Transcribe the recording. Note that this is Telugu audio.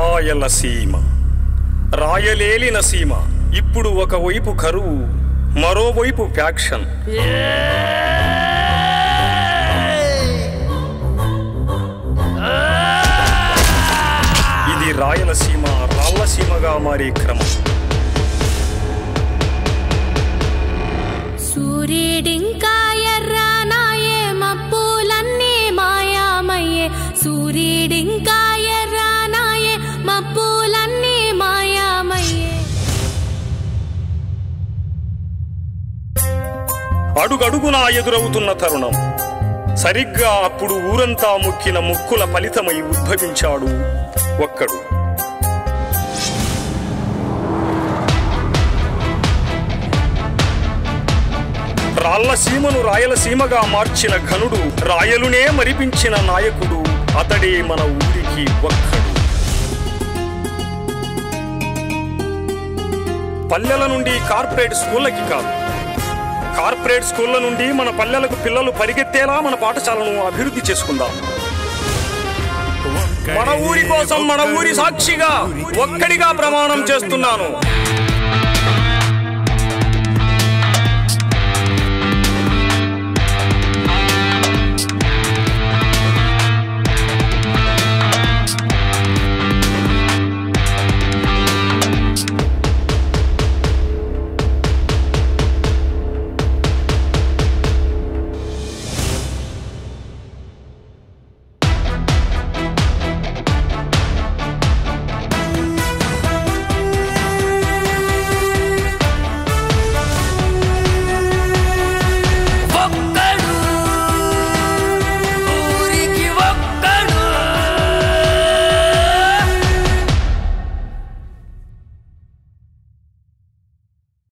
రాయలసీమ రాయలేలిన సీమ ఇప్పుడు ఒకవైపు కరువు మరోవైపు ఫ్యాక్షన్ ఇది రాయలసీమ రాళ్ళసీమగా మారే క్రమం సూర్యుడింకా ఎర్రానాయే మబ్బులన్నీ మాయామయ్యే సూర్యుడింకా ఎర్రానాయే మబ్బులన్నీ మాయామయ్యే అడుగడుగునా ఎదురవుతున్న తరుణం సరిగ్గా అప్పుడు ఊరంతా ముక్కిన ముక్కుల ఫలితమై ఉద్భవించాడు ఒక్కడు రాళ్లసీమను రాయలసీమగా మార్చిన ఘనుడు రాయలునే మరిపించిన నాయకుడు అతడే మన ఊరికి ఒక్కడు పల్లెల నుండి కార్పొరేట్ స్కూళ్ళకి కాదు కార్పొరేట్ స్కూళ్ళ నుండి మన పల్లెలకు పిల్లలు పరిగెత్తేలా మన పాఠశాలను అభివృద్ధి చేసుకుందాం మన ఊరి కోసం మన ఊరి సాక్షిగా ఒక్కడిగా ప్రమాణం చేస్తున్నాను